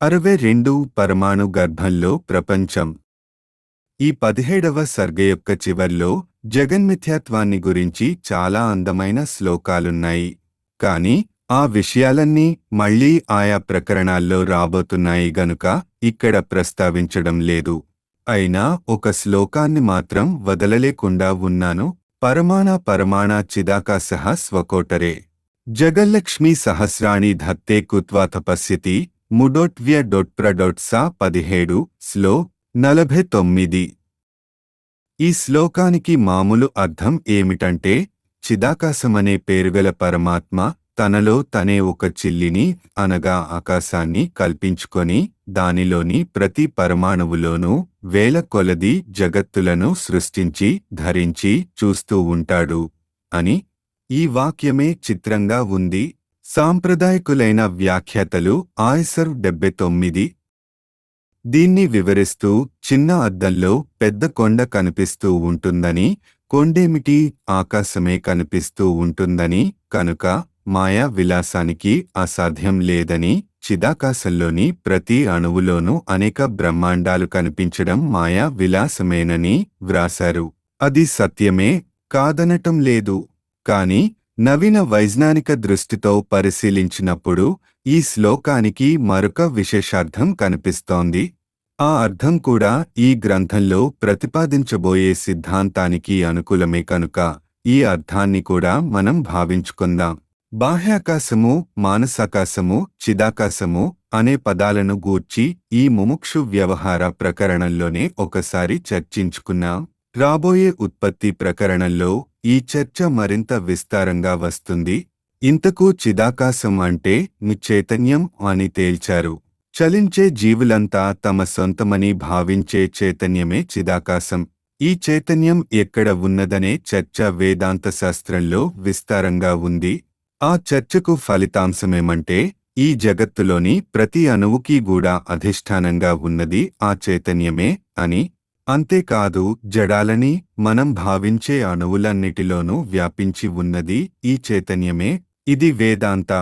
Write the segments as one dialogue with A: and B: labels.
A: అరవై రెండు పరమాణు గర్భంలో ప్రపంచం ఈ పదిహేడవ సర్గ యొక్క చివర్లో జగన్మిథ్యాత్వాన్ని గురించి చాలా అందమైన శ్లోకాలున్నాయి కాని ఆ విషయాలన్నీ మళ్ళీ ఆయా ప్రకరణాల్లో రాబోతున్నాయి గనుక ఇక్కడ ప్రస్తావించడం లేదు అయినా ఒక శ్లోకాన్ని మాత్రం వదలలేకుండా ఉన్నాను పరమాణ పరమాణ చిదాకాశః స్వకోటరే జగల్లక్ష్మీ సహస్రాణి ధత్తే కుత్వా తపస్యతి ముడోట్వ్య డొట్ప్ర డొట్సా పదిహేడు శ్లో నలభై తొమ్మిది ఈ శ్లోకానికి మామూలు అర్థం ఏమిటంటే చిదాకాశమనే పేరుగల పరమాత్మ తనలో తనే ఒక చిల్లిని అనగా ఆకాశాన్ని కల్పించుకొని దానిలోని ప్రతి పరమాణువులోనూ వేల కొలది జగత్తులను సృష్టించి ధరించి చూస్తూ ఉంటాడు అని ఈ వాక్యమే చిత్రంగా ఉంది సాంప్రదాయకులైన వ్యాఖ్యాతలు ఆయసర్ డెబ్బై తొమ్మిది దీన్ని వివరిస్తూ చిన్న అద్దంలో పెద్ద కొండ కనిపిస్తూ ఉంటుందని కొండేమిటి ఆకాశమే కనిపిస్తూ ఉంటుందని కనుక మాయా విలాసానికి అసాధ్యం లేదని చిదాకాశంలోని ప్రతి అణువులోనూ అనేక బ్రహ్మాండాలు కనిపించడం మాయా విలాసమేనని వ్రాశారు అది సత్యమే కాదనటం లేదు కాని నవీన వైజ్ఞానిక దృష్టితో పరిశీలించినప్పుడు ఈ శ్లోకానికి మరొక విశేషార్థం కనిపిస్తోంది ఆ అర్థం కూడా ఈ గ్రంథంలో ప్రతిపాదించబోయే సిద్ధాంతానికి అనుకూలమే కనుక ఈ అర్థాన్ని కూడా మనం భావించుకుందాం బాహ్యాకాశము మానసాకాశము చిదాకాశము అనే పదాలను గూర్చి ఈ ముముక్షు వ్యవహార ప్రకరణంలోనే ఒకసారి చర్చించుకున్నాం రాబోయే ఉత్పత్తి ప్రకరణంలో ఈ చర్చ మరింత విస్తారంగా వస్తుంది ఇంతకు చిదాకాశం అంటే మీ చైతన్యం అని తేల్చారు చలించే జీవులంతా తమ సొంతమని భావించే చైతన్యమే చిదాకాశం ఈ చైతన్యం ఎక్కడ ఉన్నదనే చర్చ వేదాంత శాస్త్రంలో విస్తారంగా ఉంది ఆ చర్చకు ఫలితాంశమేమంటే ఈ జగత్తులోని ప్రతి అణువుకి కూడా అధిష్టానంగా ఉన్నది ఆ చైతన్యమే అని అంతేకాదు జడాలని మనం భావించే అణువులన్నిటిలోనూ వ్యాపించి ఉన్నది ఈ చైతన్యమే ఇది వేదాంత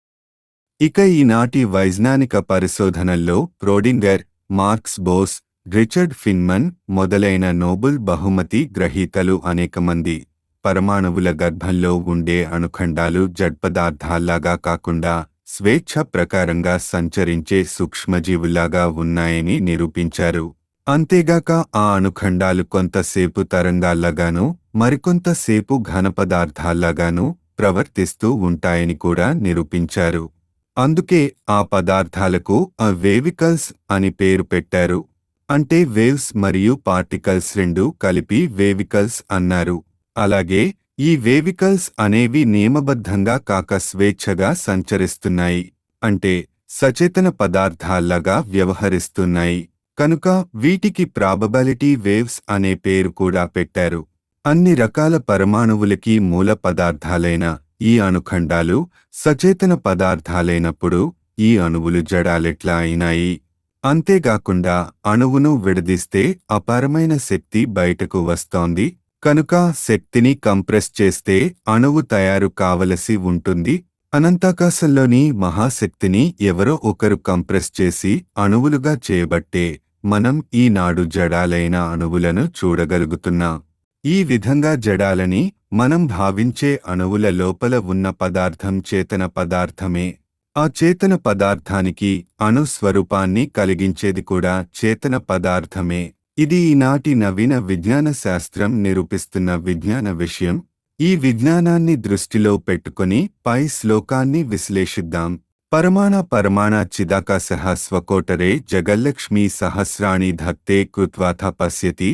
A: ఇక ఈనాటి వైజ్ఞానిక పరిశోధనల్లో ప్రోడింగర్ మార్క్స్ బోస్ రిచర్డ్ ఫిన్మన్ మొదలైన నోబెల్ బహుమతి గ్రహీతలు అనేక మంది పరమాణువుల గర్భంలో ఉండే అణుఖండాలు జడ్పదార్థాల్లాగా కాకుండా స్వేచ్ఛ ప్రకారంగా సంచరించే సూక్ష్మజీవుల్లాగా ఉన్నాయని నిరూపించారు అంతేగాక ఆ అణుఖండాలు కొంతసేపు తరంగాల్లాగానూ మరికొంతసేపు ఘనపదార్థాల్లాగానూ ప్రవర్తిస్తూ ఉంటాయని కూడా నిరూపించారు అందుకే ఆ పదార్థాలకు ఆ వేవికల్స్ అని పేరు పెట్టారు అంటే వేవ్స్ మరియు పార్టికల్స్ రెండు కలిపి వేవికల్స్ అన్నారు అలాగే ఈ వేవికల్స్ అనేవి నియమబద్ధంగా కాక స్వేచ్ఛగా సంచరిస్తున్నాయి అంటే సచేతన పదార్థాల్లాగా వ్యవహరిస్తున్నాయి కనుక వీటికి ప్రాబబిలిటీ వేవ్స్ అనే పేరు కూడా పెట్టారు అన్ని రకాల పరమాణువులకి మూల పదార్థాలైన ఈ అణుఖండాలు సచేతన పదార్థాలైనప్పుడు ఈ అణువులు జడాలెట్లా అయినాయి అంతేగాకుండా అణువును విడదీస్తే అపారమైన శక్తి బయటకు వస్తోంది కనుక శక్తిని కంప్రెస్ చేస్తే అణువు తయారు కావలసి ఉంటుంది అనంతాకాశంలోని మహాశక్తిని ఎవరో ఒకరు కంప్రెస్ చేసి అణువులుగా చేయబట్టే మనం ఈనాడు జడాలైన అణువులను చూడగలుగుతున్నాం ఈ విధంగా జడాలని మనం భావించే అణువుల లోపల ఉన్న పదార్థం చేతన పదార్థమే ఆ చేతన పదార్థానికి అణు స్వరూపాన్ని కలిగించేది కూడా చేతన పదార్థమే ఇది ఈనాటి నవీన విజ్ఞాన శాస్త్రం నిరూపిస్తున్న విజ్ఞాన విషయం ఈ విజ్ఞానాన్ని దృష్టిలో పెట్టుకుని పై శ్లోకాన్ని విశ్లేషిద్దాం పరమాణ పరమాణ చిదాకాశః స్వకోటరే జగల్లక్ష్మీ సహస్రాణి ధత్తే కృత్వాథ పశ్యతి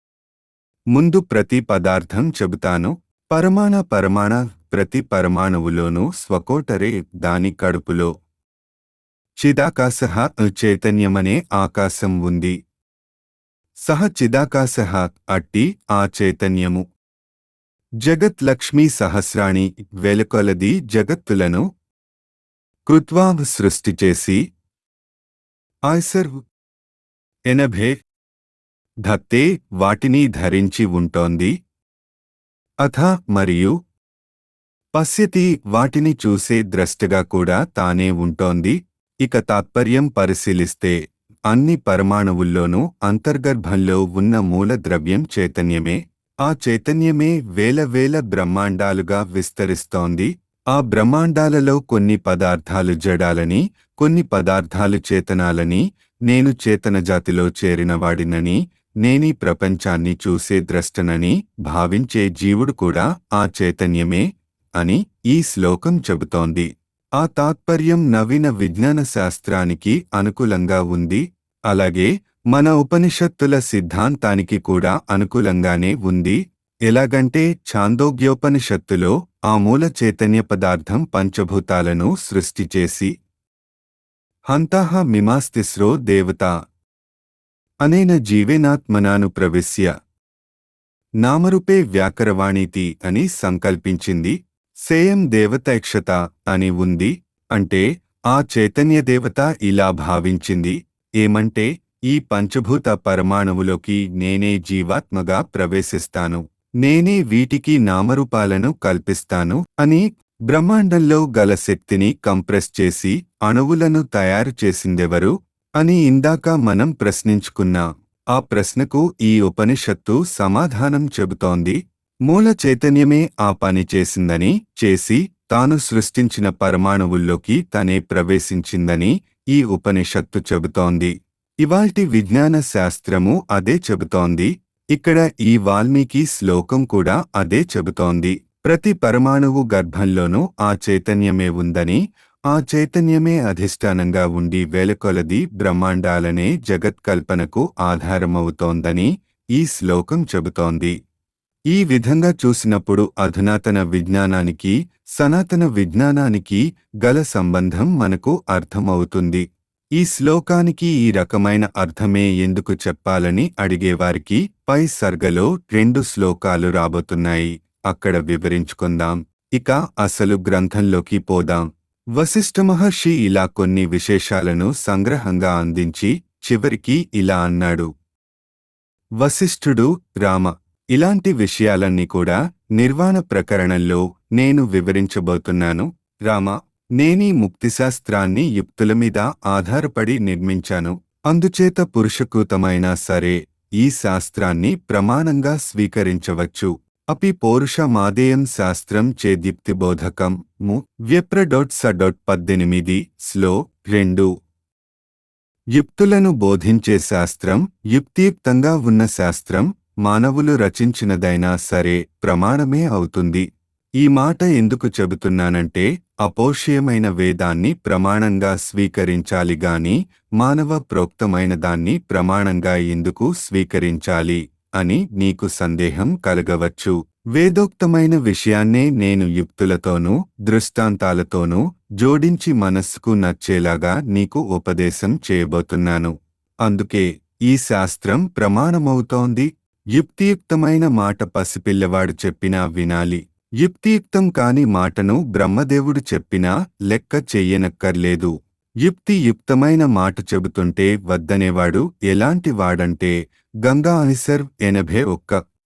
A: ముందు ప్రతి పదార్థం చెబుతాను పరమాణ పరమాణ ప్రతి పరమాణువులోనూ స్వకోటరే దాని కడుపులో చిదాకాశః చైతన్యమనే ఆకాశం ఉంది సహ చిదాకాశః అట్టి ఆ చైతన్యము జగత్ లక్ష్మీ సహస్రాణి వెలుకొలది జగత్తులను కృత్వా సృష్టి చేసి ఆయ్సర్ ఎనభే ధత్తే వాటిని ధరించి ఉంటోంది అథ మరియు పశ్యతి వాటిని చూసే ద్రష్టగా కూడా తానే ఉంటోంది ఇక తాత్పర్యం పరిశీలిస్తే అన్ని పరమాణువుల్లోనూ అంతర్గర్భంలో ఉన్న మూల ద్రవ్యం చైతన్యమే ఆ చైతన్యమే వేల వేల బ్రహ్మాండాలుగా విస్తరిస్తోంది ఆ బ్రహ్మాండాలలో కొన్ని పదార్థాలు జడాలని కొన్ని పదార్థాలు చేతనాలని నేను చేతనజాతిలో చేరినవాడినని నేనీ ప్రపంచాన్ని చూసే ద్రష్టనని భావించే జీవుడు కూడా ఆ చైతన్యమే అని ఈ శ్లోకం చెబుతోంది ఆ తాత్పర్యం నవీన విజ్ఞాన శాస్త్రానికి అనుకూలంగా ఉంది అలాగే మన ఉపనిషత్తుల సిద్ధాంతానికి కూడా అనుకూలంగానే ఉంది ఎలాగంటే ఛాందోగ్యోపనిషత్తులో ఆ మూల చైతన్య పదార్థం పంచభూతాలను సృష్టి చేసి హంతాహ మిమాస్తిస్రో దేవత అనేన జీవేనాత్మనాను ప్రవిశ్య నామరూపే వ్యాకరవాణీతి అని సంకల్పించింది సేయం దేవతైక్షత అని ఉంది అంటే ఆ చైతన్య దేవత ఇలా భావించింది ఏమంటే ఈ పంచభూత పరమాణువులోకి నేనే జీవాత్మగా ప్రవేశిస్తాను నేనే వీటికి నామరూపాలను కల్పిస్తాను అని బ్రహ్మాండంలో గల శక్తిని కంప్రెస్ చేసి అణువులను తయారు చేసిందెవరు అని ఇందాక మనం ప్రశ్నించుకున్నా ఆ ప్రశ్నకు ఈ ఉపనిషత్తు సమాధానం చెబుతోంది మూల చైతన్యమే ఆ పని చేసిందని చేసి తాను సృష్టించిన పరమాణువుల్లోకి తనే ప్రవేశించిందని ఈ ఉపనిషత్తు చెబుతోంది ఇవాల్టి విజ్ఞాన శాస్త్రము అదే చెబుతోంది ఇక్కడ ఈ వాల్మీకి శ్లోకం కూడా అదే చెబుతోంది ప్రతి పరమాణువు గర్భంలోనూ ఆ చైతన్యమే ఉందని ఆ చైతన్యమే అధిష్టానంగా ఉండి వేలకొలది బ్రహ్మాండాలనే జగత్కల్పనకు ఆధారమవుతోందని ఈ శ్లోకం చెబుతోంది ఈ విధంగా చూసినప్పుడు అధునాతన విజ్ఞానానికి సనాతన విజ్ఞానానికి గల సంబంధం మనకు అర్థమవుతుంది ఈ శ్లోకానికి ఈ రకమైన అర్థమే ఎందుకు చెప్పాలని అడిగేవారికి పై సర్గలో రెండు శ్లోకాలు రాబోతున్నాయి అక్కడ వివరించుకుందాం ఇక అసలు గ్రంథంలోకి పోదాం వశిష్ఠ మహర్షి ఇలా కొన్ని విశేషాలను సంగ్రహంగా అందించి చివరికి ఇలా అన్నాడు వశిష్ఠుడు రామ ఇలాంటి విషయాలన్నీ కూడా నిర్వాణ ప్రకరణంలో నేను వివరించబోతున్నాను రామ నేనీ ముక్తిశాస్త్రాన్ని యుక్తుల మీద ఆధారపడి నిర్మించాను అందుచేత పురుషకృతమైనా సరే ఈ శాస్త్రాన్ని ప్రమాణంగా స్వీకరించవచ్చు అపి పౌరుషమాదేయం శాస్త్రం చేదీప్తిబోధకం ము వ్యప్ర డొట్ స డొట్ పద్దెనిమిది స్లో రెండు యుక్తులను బోధించే శాస్త్రం యుక్తియుక్తంగా ఉన్న శాస్త్రం మానవులు రచించినదైనా సరే ప్రమాణమే అవుతుంది ఈ మాట ఎందుకు చెబుతున్నానంటే అపోషయమైన వేదాన్ని ప్రమాణంగా స్వీకరించాలి గాని మానవ ప్రోక్తమైన దాన్ని ప్రమాణంగా ఎందుకు స్వీకరించాలి అని నీకు సందేహం కలగవచ్చు వేదోక్తమైన విషయాన్నే నేను యుక్తులతోనూ దృష్టాంతాలతోనూ జోడించి మనస్సుకు నచ్చేలాగా నీకు ఉపదేశం చేయబోతున్నాను అందుకే ఈ శాస్త్రం ప్రమాణమవుతోంది యుక్తియుక్తమైన మాట పసిపిల్లవాడు చెప్పినా వినాలి యుక్తియుక్తం కాని మాటను బ్రహ్మదేవుడు చెప్పినా లెక్క చెయ్యనక్కర్లేదు యుక్తియుక్తమైన మాట చెబుతుంటే వద్దనేవాడు ఎలాంటి వాడంటే గంగా అనిసర్ ఎనభై ఒక్క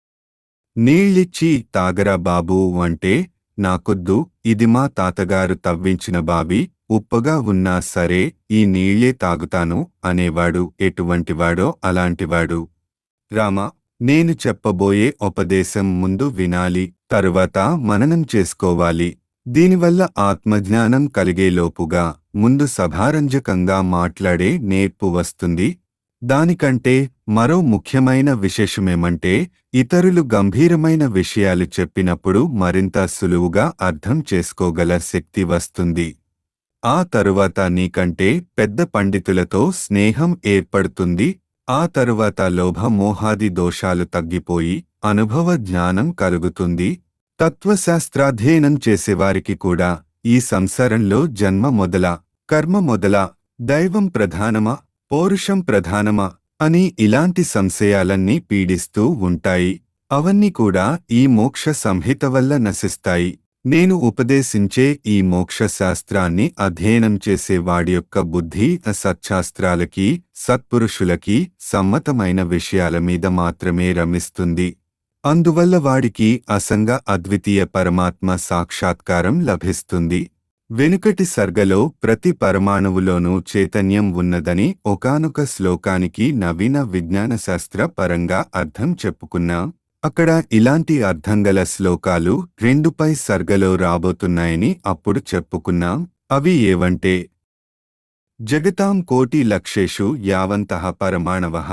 A: నీళ్ళిచ్చి తాగరా బాబూ అంటే నాకొద్దు ఇది మా తాతగారు తవ్వించిన బావి ఉప్పగా ఉన్నా సరే ఈ నీళ్లే తాగుతాను అనేవాడు ఎటువంటివాడో అలాంటివాడు రామ నేను చెప్పబోయే ఉపదేశం ముందు వినాలి తరువాత మననం చేసుకోవాలి దీనివల్ల ఆత్మజ్ఞానం కలిగేలోపుగా ముందు సభారంజకంగా మాట్లాడే నేర్పు వస్తుంది దానికంటే మరో ముఖ్యమైన విశేషమేమంటే ఇతరులు గంభీరమైన విషయాలు చెప్పినప్పుడు మరింత సులువుగా అర్థం చేసుకోగల శక్తి వస్తుంది ఆ తరువాత నీకంటే పెద్ద పండితులతో స్నేహం ఏర్పడుతుంది ఆ తరువాత లోభ మోహాది దోషాలు తగ్గిపోయి అనుభవ జ్ఞానం కలుగుతుంది తత్వశాస్త్రాధ్యయనం చేసేవారికి కూడా ఈ సంసారంలో జన్మ మొదల కర్మ మొదల దైవం ప్రధానమా పౌరుషం ప్రధానమా అని ఇలాంటి సంశయాలన్నీ పీడిస్తూ ఉంటాయి అవన్నీ కూడా ఈ మోక్ష సంహిత వల్ల నశిస్తాయి నేను ఉపదేశించే ఈ మోక్ష శాస్త్రాన్ని అధ్యయనం చేసే వాడి యొక్క బుద్ధి సత్శాస్త్రాలకి సత్పురుషులకి సమ్మతమైన విషయాల మీద మాత్రమే రమిస్తుంది అందువల్ల వాడికి అసంగ అద్వితీయ పరమాత్మ సాక్షాత్కారం లభిస్తుంది వెనుకటి సర్గలో ప్రతి పరమాణువులోనూ చైతన్యం ఉన్నదని ఒకానొక శ్లోకానికి నవీన విజ్ఞాన శాస్త్ర పరంగా అర్థం చెప్పుకున్నాం అక్కడ ఇలాంటి అర్థంగల శ్లోకాలు రెండుపై సర్గలో రాబోతున్నాయని అప్పుడు చెప్పుకున్నాం అవి ఏవంటే జగతాం కోటి లక్షేషు యావంతః పరమాణవః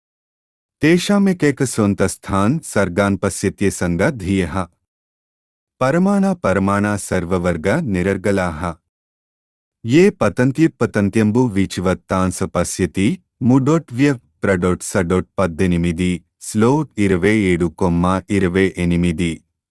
A: తేషామెకైకసొంతస్థాన్ సర్గాన్ పశ్యత్య సంగ ధియః పరమాణా పరమాణా సర్వవర్గ నిరర్గలాః ఏ పతంత్యుత్పతంత్యంబు వీచివత్తాంస పశ్యతి ముడొట్వ్య ప్రడొట్ సడొట్ పద్దెనిమిది స్లో ఇరవై ఏడు కొమ్మ ఇరవై ఎనిమిది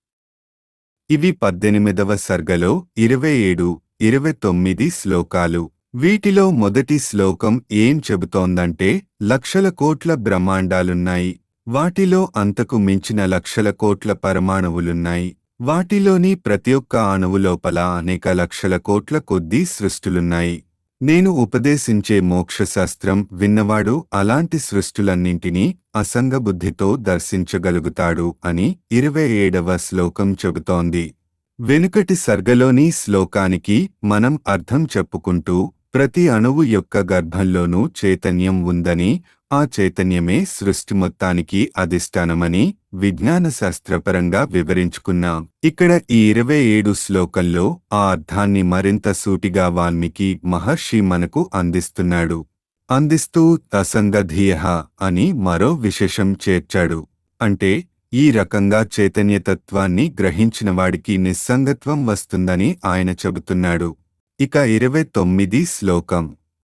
A: ఇవి పద్దెనిమిదవ సర్గలో ఇరవై ఏడు ఇరవై తొమ్మిది శ్లోకాలు వీటిలో మొదటి శ్లోకం ఏం చెబుతోందంటే లక్షల కోట్ల బ్రహ్మాండాలున్నాయి వాటిలో అంతకు మించిన లక్షల కోట్ల పరమాణువులున్నాయి వాటిలోని ప్రతి ఒక్క అణువు లోపల అనేక లక్షల కోట్ల కొద్దీ సృష్టులున్నాయి నేను ఉపదేశించే మోక్షశాస్త్రం విన్నవాడు అలాంటి సృష్టులన్నింటినీ అసంగబుద్ధితో దర్శించగలుగుతాడు అని ఇరవై ఏడవ శ్లోకం చెబుతోంది వెనుకటి సర్గలోని శ్లోకానికి మనం అర్థం చెప్పుకుంటూ ప్రతి అణువు యొక్క గర్భంలోనూ చైతన్యం ఉందని ఆ చైతన్యమే సృష్టి మొత్తానికి అధిష్టానమని విజ్ఞాన శాస్త్రపరంగా వివరించుకున్నాం ఇక్కడ ఈ ఇరవై ఏడు శ్లోకంలో ఆ అర్థాన్ని మరింత సూటిగా వాల్మీకి మహర్షి మనకు అందిస్తున్నాడు అందిస్తూ తసంగధీయ అని మరో విశేషం చేర్చాడు అంటే ఈ రకంగా చైతన్యతత్వాన్ని గ్రహించిన వాడికి నిస్సంగత్వం వస్తుందని ఆయన చెబుతున్నాడు ఇక ఇరవై తొమ్మిది శ్లోకం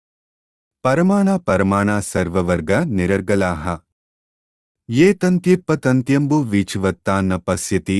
A: పరమాణ పరమాణ సర్వవర్గ నిరర్గలాహ ఏ తంత్యప్పతంత్యంబు వీచివత్తాన్న పశ్యతి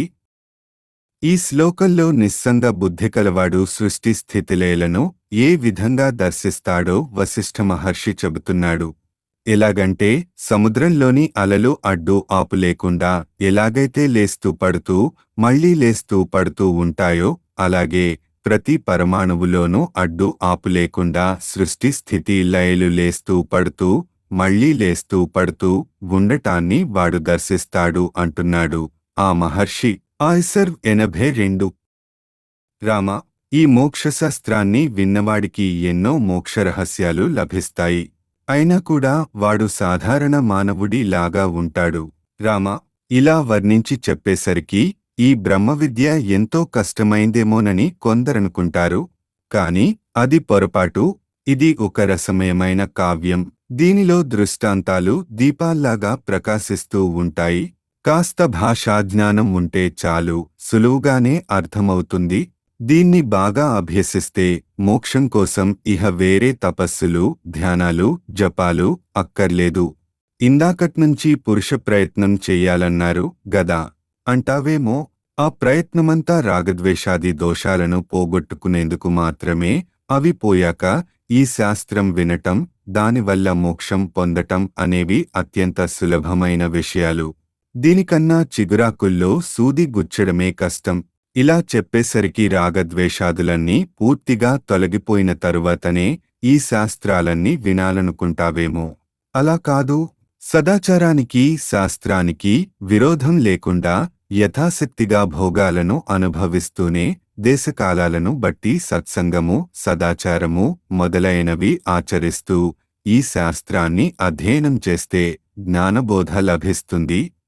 A: ఈ శ్లోకంలో నిస్సంగ బుద్ధి కలవాడు సృష్టి స్థితిలేలను ఏ విధంగా దర్శిస్తాడో వశిష్ఠ మహర్షి చెబుతున్నాడు ఎలాగంటే సముద్రంలోని అలలు అడ్డు ఆపు లేకుండా ఎలాగైతే లేస్తూ పడుతూ మళ్లీ లేస్తూ పడుతూ ఉంటాయో అలాగే ప్రతి పరమాణువులోనూ అడ్డు ఆపు లేకుండా సృష్టి స్థితి లయలు లేస్తూ పడుతూ మళ్లీ లేస్తూ పడుతూ ఉండటాన్ని వాడు దర్శిస్తాడు అంటున్నాడు ఆ మహర్షి ఆయిసర్ ఎనభై రెండు రామ ఈ మోక్షశాస్త్రాన్ని విన్నవాడికి ఎన్నో మోక్ష రహస్యాలు లభిస్తాయి అయినా కూడా వాడు సాధారణ మానవుడి లాగా ఉంటాడు రామ ఇలా వర్ణించి చెప్పేసరికి ఈ బ్రహ్మ విద్య ఎంతో కష్టమైందేమోనని కొందరనుకుంటారు కాని అది పొరపాటు ఇది ఒక రసమయమైన కావ్యం దీనిలో దృష్టాంతాలు దీపాల్లాగా ప్రకాశిస్తూ ఉంటాయి కాస్త భాషాజ్ఞానం ఉంటే చాలు సులువుగానే అర్థమవుతుంది దీన్ని బాగా అభ్యసిస్తే మోక్షం కోసం ఇహ వేరే తపస్సులు ధ్యానాలు జపాలు అక్కర్లేదు ఇందాకట్నుంచి పురుష ప్రయత్నం చెయ్యాలన్నారు గదా అంటావేమో ఆ ప్రయత్నమంతా రాగద్వేషాది దోషాలను పోగొట్టుకునేందుకు మాత్రమే అవి పోయాక ఈ శాస్త్రం వినటం దానివల్ల మోక్షం పొందటం అనేవి అత్యంత సులభమైన విషయాలు దీనికన్నా చిగురాకుల్లో సూది గుచ్చడమే కష్టం ఇలా చెప్పేసరికి రాగద్వేషాదులన్నీ పూర్తిగా తొలగిపోయిన తరువాతనే ఈ శాస్త్రాలన్నీ వినాలనుకుంటావేమో అలా కాదు సదాచారానికి శాస్త్రానికి విరోధం లేకుండా యథాశక్తిగా భోగాలను అనుభవిస్తూనే దేశకాలాలను బట్టి సత్సంగము సదాచారము మొదలైనవి ఆచరిస్తూ ఈ శాస్త్రాన్ని అధ్యయనం చేస్తే జ్ఞానబోధ లభిస్తుంది